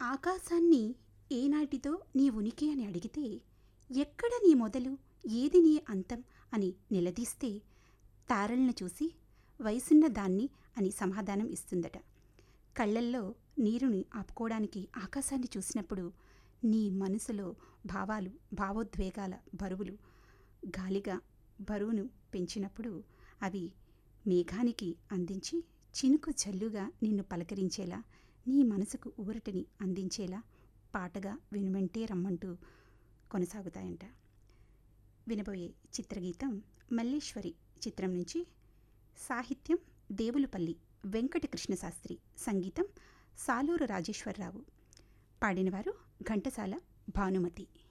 ఆకాశాన్ని ఏనాటితో నీ ఉనికి అని అడిగితే ఎక్కడ నీ మొదలు ఏది నీ అంతం అని నిలదీస్తే తారలను చూసి వయసున్న దాన్ని అని సమాధానం ఇస్తుందట కళ్ళల్లో నీరుని ఆపుకోవడానికి ఆకాశాన్ని చూసినప్పుడు నీ మనసులో భావాలు భావోద్వేగాల బరువులు గాలిగా బరువును పెంచినప్పుడు అవి మేఘానికి అందించి చినుకు జల్లుగా నిన్ను పలకరించేలా నీ మనసుకు ఊరటిని అందించేలా పాటగా వినుమంటే రమ్మంటూ కొనసాగుతాయంట వినబోయే చిత్రగీతం మల్లేశ్వరి చిత్రం నుంచి సాహిత్యం దేవులపల్లి వెంకట కృష్ణశాస్త్రి సంగీతం సాలూరు రాజేశ్వరరావు పాడినవారు ఘంటసాల భానుమతి